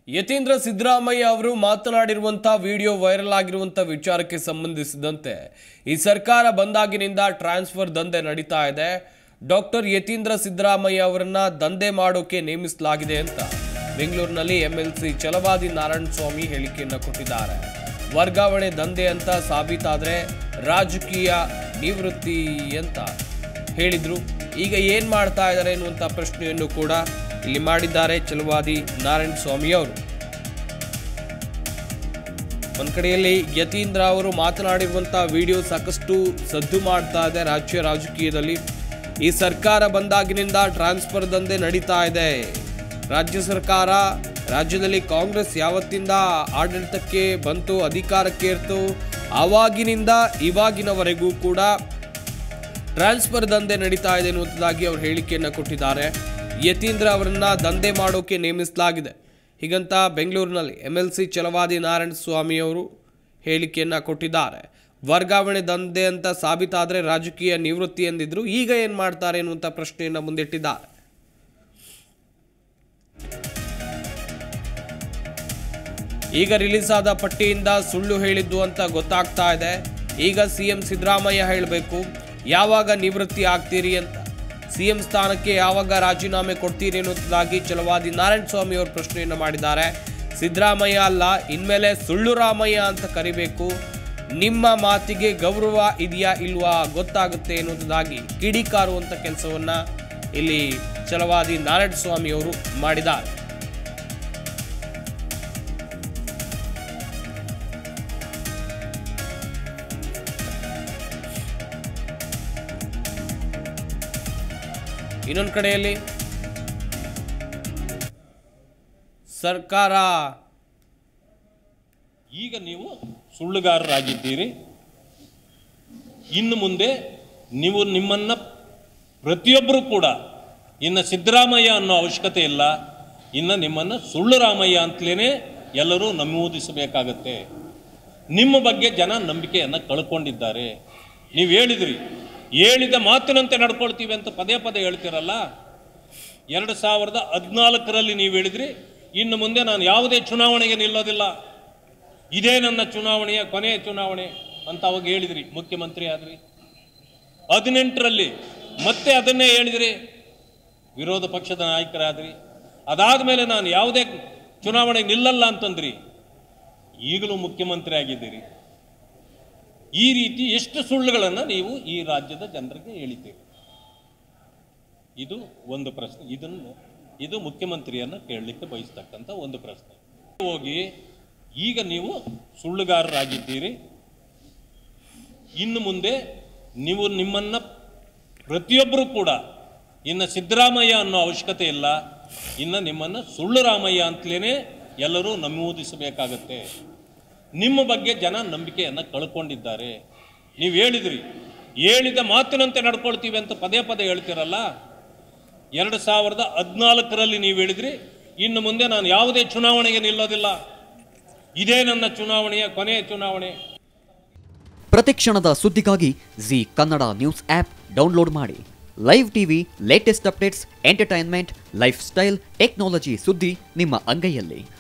ಯತೀಂದ್ರ ಸಿದ್ದರಾಮಯ್ಯ ಅವರು ಮಾತನಾಡಿರುವಂತಹ video viral ಆಗಿರುವಂತಹ ವಿಚಾರಕ್ಕೆ ಸಂಬಂಧಿಸಿದಂತೆ ಈ ಸರ್ಕಾರ ಬಂದಾಗಿನಿಂದ ಟ್ರಾನ್ಸ್ಫರ್ ದಂಧೆ ನಡೀತಾ ಇದೆ ಡಾಕ್ಟರ್ ಯತೀಂದ್ರ ಸಿದ್ದರಾಮಯ್ಯ ಅವರನ್ನ ದಂಧೆ ಮಾಡೋಕೆ ನೇಮಿಸಲಾಗಿದೆ ಅಂತ ಬೆಂಗಳೂರಿನಲ್ಲಿ ಎಂಎಲ್ಸಿ ಛಲವಾದಿ ನಾರಾಯಣ ಸ್ವಾಮಿ ಹೇಳಿಕೆಯನ್ನ ಕೊಟ್ಟಿದ್ದಾರೆ ವರ್ಗಾವಣೆ ದಂಧೆ ಅಂತ ಸಾಬೀತಾದ್ರೆ ರಾಜಕೀಯ ನಿವೃತ್ತಿ ಅಂತ ಹೇಳಿದ್ರು ಈಗ ಏನ್ ಮಾಡ್ತಾ ಇದ್ದಾರೆ ಎನ್ನುವಂತ ಪ್ರಶ್ನೆಯನ್ನು ಕೂಡ ಇಲ್ಲಿ ಮಾಡಿದ್ದಾರೆ ಛಲವಾದಿ ನಾರಾಯಣ ಸ್ವಾಮಿ ಅವರು ಒಂದ್ ಕಡೆಯಲ್ಲಿ ಯತೀಂದ್ರ ಅವರು ಮಾತನಾಡಿರುವಂತಹ ವಿಡಿಯೋ ಸಾಕಷ್ಟು ಸದ್ದು ಮಾಡ್ತಾ ಇದೆ ರಾಜ್ಯ ರಾಜಕೀಯದಲ್ಲಿ ಈ ಸರ್ಕಾರ ಬಂದಾಗಿನಿಂದ ಟ್ರಾನ್ಸ್ಫರ್ ದಂಧೆ ನಡೀತಾ ಇದೆ ರಾಜ್ಯ ಸರ್ಕಾರ ರಾಜ್ಯದಲ್ಲಿ ಕಾಂಗ್ರೆಸ್ ಯಾವತ್ತಿಂದ ಆಡಳಿತಕ್ಕೆ ಬಂತು ಅಧಿಕಾರಕ್ಕೆ ಇರ್ತು ಆವಾಗಿನಿಂದ ಇವಾಗಿನವರೆಗೂ ಕೂಡ ಟ್ರಾನ್ಸ್ಫರ್ ದಂಧೆ ನಡೀತಾ ಇದೆ ಎನ್ನುವಂಥದ್ದಾಗಿ ಅವರು ಹೇಳಿಕೆಯನ್ನು ಕೊಟ್ಟಿದ್ದಾರೆ ಯತೀಂದ್ರ ಅವರನ್ನ ದಂಧೆ ಮಾಡೋಕೆ ನೇಮಿಸಲಾಗಿದೆ ಹೀಗಂತ ಬೆಂಗಳೂರಿನಲ್ಲಿ M L C Chalavadi Narayana Swamy ಅವರು ಹೇಳಿಕೆಯನ್ನು ಕೊಟ್ಟಿದ್ದಾರೆ ವರ್ಗಾವಣೆ ದಂಧೆ ಅಂತ ಸಾಬೀತಾದರೆ ರಾಜಕೀಯ ನಿವೃತ್ತಿ ಎಂದಿದ್ರು ಈಗ ಏನು ಮಾಡ್ತಾರೆ ಎನ್ನುವಂಥ ಪ್ರಶ್ನೆಯನ್ನು ಮುಂದಿಟ್ಟಿದ್ದಾರೆ ಈಗ ರಿಲೀಸ್ ಆದ ಪಟ್ಟಿಯಿಂದ ಸುಳ್ಳು ಹೇಳಿದ್ದು ಅಂತ ಗೊತ್ತಾಗ್ತಾ ಇದೆ ಈಗ ಸಿಎಂ ಸಿದ್ದರಾಮಯ್ಯ ಹೇಳಬೇಕು ಯಾವಾಗ ನಿವೃತ್ತಿ ಆಗ್ತೀರಿ ಅಂತ ಸಿಎಂ ಸ್ಥಾನಕ್ಕೆ ಯಾವಾಗ ರಾಜೀನಾಮೆ ಕೊಡ್ತೀರಿ ಅನ್ನೋದಾಗಿ ಛಲವಾದಿ ನಾರಾಯಣ ಸ್ವಾಮಿ ಅವರು ಪ್ರಶ್ನೆಯನ್ನು ಮಾಡಿದ್ದಾರೆ ಸಿದ್ದರಾಮಯ್ಯ ಅಲ್ಲ ಇನ್ಮೇಲೆ ಸುಳ್ಳು ರಾಮಯ್ಯ ಅಂತ ಕರಿಬೇಕು ನಿಮ್ಮ ಮಾತಿಗೆ ಗೌರವ ಇದೆಯಾ ಇಲ್ವಾ ಗೊತ್ತಾಗುತ್ತೆ ಎನ್ನುವುದಾಗಿ ಕಿಡಿಕಾರುವಂಥ ಕೆಲಸವನ್ನ ಇಲ್ಲಿ ಛಲವಾದಿ ನಾರಾಯಣ ಸ್ವಾಮಿ ಅವರು ಮಾಡಿದ್ದಾರೆ ಇನ್ನೊಂದು ಕಡೆಯಲ್ಲಿ ಸರ್ಕಾರ ಈಗ ನೀವು ಸುಳ್ಳುಗಾರರಾಗಿದ್ದೀರಿ ಇನ್ನು ಮುಂದೆ ನೀವು ನಿಮ್ಮನ್ನು ಪ್ರತಿಯೊಬ್ಬರು ಕೂಡ ಇನ್ನು ಸಿದ್ದರಾಮಯ್ಯ ಅನ್ನೋ ಅವಶ್ಯಕತೆ ಇಲ್ಲ ಇನ್ನು ನಿಮ್ಮನ್ನು ಸುಳ್ಳು ರಾಮಯ್ಯ ಅಂತಲೇ ಎಲ್ಲರೂ ನಮೂದಿಸಬೇಕಾಗತ್ತೆ ನಿಮ್ಮ ಬಗ್ಗೆ ಜನ ನಂಬಿಕೆಯನ್ನು ಕಳ್ಕೊಂಡಿದ್ದಾರೆ ನೀವು ಹೇಳಿದ್ರಿ ಹೇಳಿದ ಮಾತಿನಂತೆ ನಡ್ಕೊಳ್ತೀವಿ ಅಂತ ಪದೇ ಪದೇ ಹೇಳ್ತೀರಲ್ಲ ಎರಡು ಸಾವಿರದ ಹದಿನಾಲ್ಕರಲ್ಲಿ ನೀವು ಹೇಳಿದ್ರಿ ಇನ್ನು ಮುಂದೆ ನಾನು ಯಾವುದೇ ಚುನಾವಣೆಗೆ ನಿಲ್ಲೋದಿಲ್ಲ ಇದೇ ನನ್ನ ಚುನಾವಣೆಯ ಕೊನೆಯ ಚುನಾವಣೆ ಅಂತ ಅವಾಗ ಹೇಳಿದ್ರಿ ಮುಖ್ಯಮಂತ್ರಿ ಆದ್ರಿ ಹದಿನೆಂಟರಲ್ಲಿ ಮತ್ತೆ ಅದನ್ನೇ ಹೇಳಿದ್ರಿ ವಿರೋಧ ಪಕ್ಷದ ನಾಯಕರಾದ್ರಿ ಅದಾದ ಮೇಲೆ ನಾನು ಯಾವುದೇ ಚುನಾವಣೆಗೆ ನಿಲ್ಲಲ್ಲ ಅಂತಂದ್ರಿ ಈಗಲೂ ಮುಖ್ಯಮಂತ್ರಿ ಆಗಿದ್ದೀರಿ ಈ ರೀತಿ ಎಷ್ಟು ಸುಳ್ಳುಗಳನ್ನು ನೀವು ಈ ರಾಜ್ಯದ ಜನರಿಗೆ ಹೇಳಿದ್ದೀರಿ ಇದು ಒಂದು ಪ್ರಶ್ನೆ ಇದನ್ನು ಇದು ಮುಖ್ಯಮಂತ್ರಿಯನ್ನು ಕೇಳಲಿಕ್ಕೆ ಬಯಸ್ತಕ್ಕಂಥ ಒಂದು ಪ್ರಶ್ನೆ ಹೋಗಿ ಈಗ ನೀವು ಸುಳ್ಳುಗಾರರಾಗಿದ್ದೀರಿ ಇನ್ನು ಮುಂದೆ ನೀವು ನಿಮ್ಮನ್ನು ಪ್ರತಿಯೊಬ್ಬರು ಕೂಡ ಇನ್ನು ಸಿದ್ದರಾಮಯ್ಯ ಅನ್ನೋ ಅವಶ್ಯಕತೆ ಇಲ್ಲ ಇನ್ನು ನಿಮ್ಮನ್ನು ಸುಳ್ಳು ರಾಮಯ್ಯ ಅಂತಲೇ ಎಲ್ಲರೂ ನಮೂದಿಸಬೇಕಾಗತ್ತೆ ನಿಮ್ಮ ಬಗ್ಗೆ ಜನ ನಂಬಿಕೆಯನ್ನು ಕಳ್ಕೊಂಡಿದ್ದಾರೆ ನೀವು ಹೇಳಿದ್ರಿ ಹೇಳಿದ ಮಾತಿನಂತೆ ನಡ್ಕೊಳ್ತೀವಿ ಅಂತ ಪದೇ ಪದೇ ಹೇಳ್ತೀರಲ್ಲ ಎರಡು ಸಾವಿರದ ಹದಿನಾಲ್ಕರಲ್ಲಿ ನೀವು ಹೇಳಿದ್ರಿ ಇನ್ನು ಮುಂದೆ ನಾನು ಯಾವುದೇ ಚುನಾವಣೆಗೆ ನಿಲ್ಲೋದಿಲ್ಲ ಇದೇ ನನ್ನ ಚುನಾವಣೆಯ ಕೊನೆಯ ಚುನಾವಣೆ ಪ್ರತಿಕ್ಷಣದ ಸುದ್ದಿಗಾಗಿ Zee Kannada news app download ಮಾಡಿ live TV latest updates entertainment lifestyle technology ಸುದ್ದಿ ನಿಮ್ಮ ಅಂಗೈಯಲ್ಲಿ